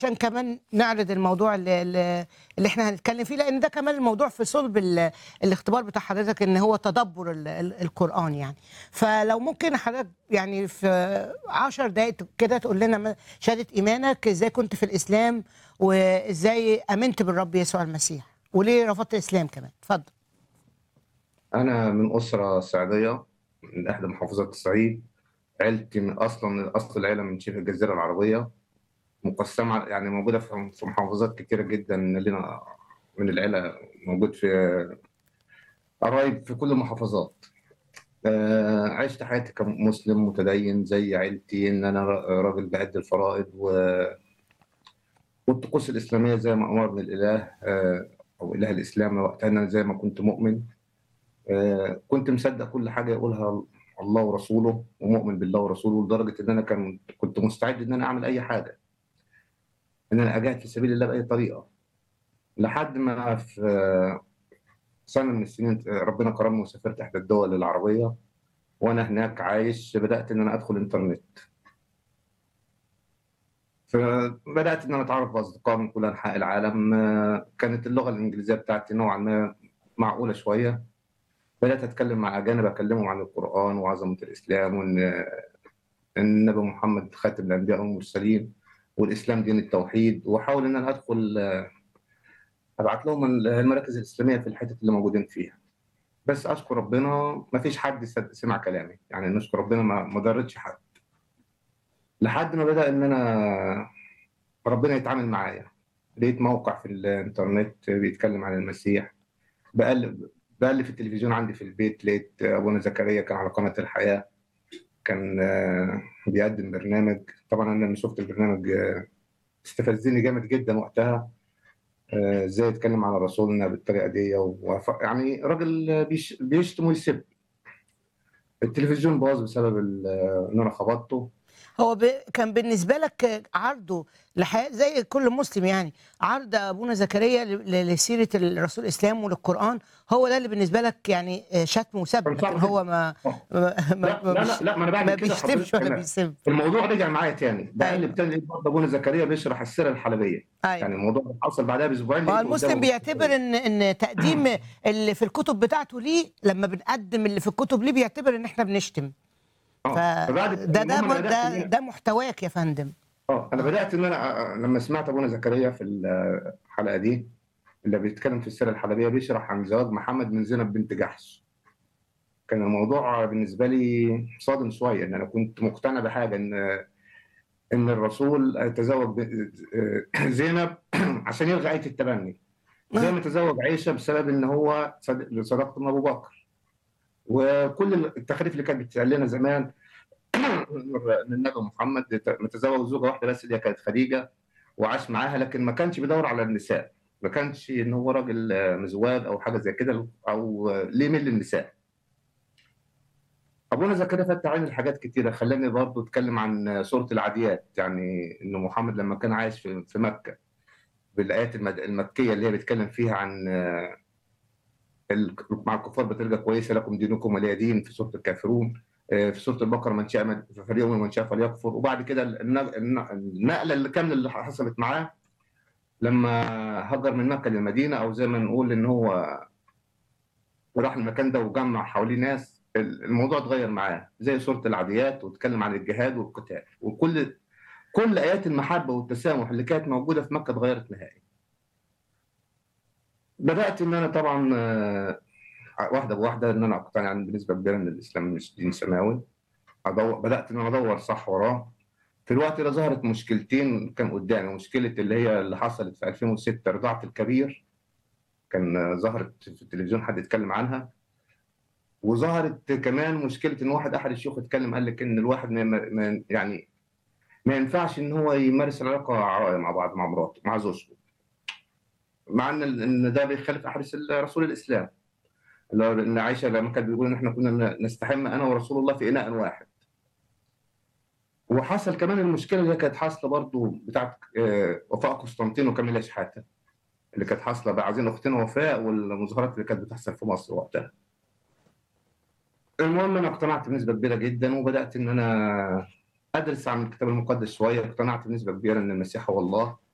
عشان كمان نعرض الموضوع اللي, اللي اللي احنا هنتكلم فيه لان ده كمان الموضوع في صلب ال- الاختبار بتاع حضرتك ان هو تدبر ال- ال- القران يعني فلو ممكن حضرتك يعني في عشر دقائق كده تقول لنا ما- شهاده ايمانك ازاي كنت في الاسلام وازاي امنت بالرب يسوع المسيح وليه رفضت الاسلام كمان اتفضل أنا من أسرة صعيدية من إحدى محافظات الصعيد عيلتي من أصلا أصل العيلة من شبه الجزيرة العربية مقسمة يعني موجودة في في محافظات كتيرة جدا لنا من العيلة موجود في قرايب في كل المحافظات آه، عشت حياتي كمسلم متدين زي عيلتي إن أنا را- راجل بأدي الفرائض و... والطقوس الإسلامية زي ما أمرني الإله آه، أو إله الإسلام وقتها أنا زي ما كنت مؤمن آه، كنت مصدق كل حاجه يقولها الله ورسوله ومؤمن بالله ورسوله لدرجه ان انا كان كنت مستعد ان انا اعمل اي حاجه ان انا اجاهد في سبيل الله باي طريقه لحد ما في آه، سنه من السنين آه، ربنا كرمني وسافرت احدى الدول العربيه وانا هناك عايش بدات ان انا ادخل انترنت فبدات ان انا اتعرف باصدقاء من كل انحاء العالم آه، كانت اللغه الانجليزيه بتاعتي نوعا ما معقوله شويه بدأت أتكلم مع أجانب أكلمهم عن القرآن وعظمة الإسلام وإن إن النبي محمد خاتم الأنبياء والمرسلين والإسلام دين التوحيد وأحاول إن أنا أدخل آه، أبعت لهم المراكز الإسلامية في الحتت اللي موجودين فيها بس أشكر ربنا ما فيش حد سد- سمع كلامي يعني نشكر ربنا ما ما ضرتش حد لحد ما بدأ إن أنا ربنا يتعامل معايا لقيت موقع في الإنترنت بيتكلم عن المسيح بقلب بقلب في التلفزيون عندي في البيت لقيت ابونا زكريا كان على قناه الحياه كان آه، بيقدم برنامج طبعا انا لما شفت البرنامج آه، استفزني جامد جدا وقتها آه، ازاي يتكلم على رسولنا بالطريقه دي وف... يعني راجل بيش... بيشتم ويسب التلفزيون باظ بسبب ال- ان انا خبطته هو ب... كان بالنسبه لك عرضه لحياة زي كل مسلم يعني عرض ابونا زكريا ل... ل- لسيره الرسول الاسلام وللقران هو ده اللي بالنسبه لك يعني شتم وسب كان لكن صعب هو ما ما ما, لا ما, لا بيش... لا, لا ما انا ما بعمل كده بيشتمش حضرتك ولا انا بيسب الموضوع رجع معايا تاني بقلب ايوه تاني لقيت برضه ابونا زكريا بيشرح السيره الحلبيه يعني ايوه الموضوع ده حصل بعدها باسبوعين هو لقيته المسلم قدامه بيعتبر ان ان تقديم اللي في الكتب بتاعته ليه لما بنقدم اللي في الكتب ليه بيعتبر ان احنا بنشتم اه فبعد فده ده المهم انا بدات ده ده محتواك يا فندم اه انا بدات ان انا لما سمعت ابونا زكريا في الحلقه دي اللي بيتكلم في السيره الحلبيه بيشرح عن زواج محمد من زينب بنت جحش كان الموضوع بالنسبه لي صادم شويه ان انا كنت مقتنع بحاجه ان ان الرسول تزوج ب- زينب عشان يلغي ايه التبني زي ما تزوج عائشه بسبب ان هو صد- صداقته من ابو بكر وكل التخاريف اللي كانت بتتقال لنا زمان ان النبي محمد متزوج زوجه واحده بس اللي هي كانت خديجه وعاش معاها لكن ما كانش بيدور على النساء ما كانش ان هو راجل آه، مزواج او حاجه زي كده او آه، ليه ميل للنساء ابونا زكريا فتح عين الحاجات كتيره خلاني برضو اتكلم عن آه، سوره العاديات يعني ان محمد لما كان عايش في في مكه بالايات المد- المكيه اللي هي بيتكلم فيها عن آه، ال- مع الكفار بطريقه كويسه لكم دينكم ولي دين في سوره الكافرون آه، في سوره البقره من شاء من- فليؤمن ومن شاء فليكفر وبعد كده الن- الن- النقله اللي كامله اللي حصلت معاه لما هجر من مكه للمدينه او زي ما نقول ان هو راح المكان ده وجمع حواليه ناس الموضوع اتغير معاه زي سوره العاديات واتكلم عن الجهاد والقتال وكل كل ايات المحبه والتسامح اللي كانت موجوده في مكه اتغيرت نهائي بدات ان انا طبعا آه، واحده بواحده ان انا اقتنع ان بنسبه كبيره ان الاسلام مش دين سماوي أدور بدات ان انا ادور صح وراه في الوقت ده ظهرت مشكلتين كان قدامي مشكله اللي هي اللي حصلت في 2006 رضاعه الكبير كان آه، ظهرت في التلفزيون حد يتكلم عنها وظهرت كمان مشكله ان واحد احد الشيوخ اتكلم قال لك ان الواحد ما ما- يعني ما ينفعش ان هو يمارس العلاقه عرائي مع بعض مع مراته مع زوجته مع ان ان ده بيخالف احاديث رسول الاسلام اللي هو ان عائشه لما كانت بتقول ان احنا كنا نستحم انا ورسول الله في اناء واحد وحصل كمان المشكله اللي كانت حاصله برضو بتاعت آه، وفاء قسطنطين وكاميلا شحاته اللي كانت حاصله بقى عايزين اختنا وفاء والمظاهرات اللي كانت بتحصل في مصر وقتها المهم انا اقتنعت بنسبه كبيره جدا وبدات ان انا ادرس عن الكتاب المقدس شويه اقتنعت بنسبه كبيره ان المسيح هو الله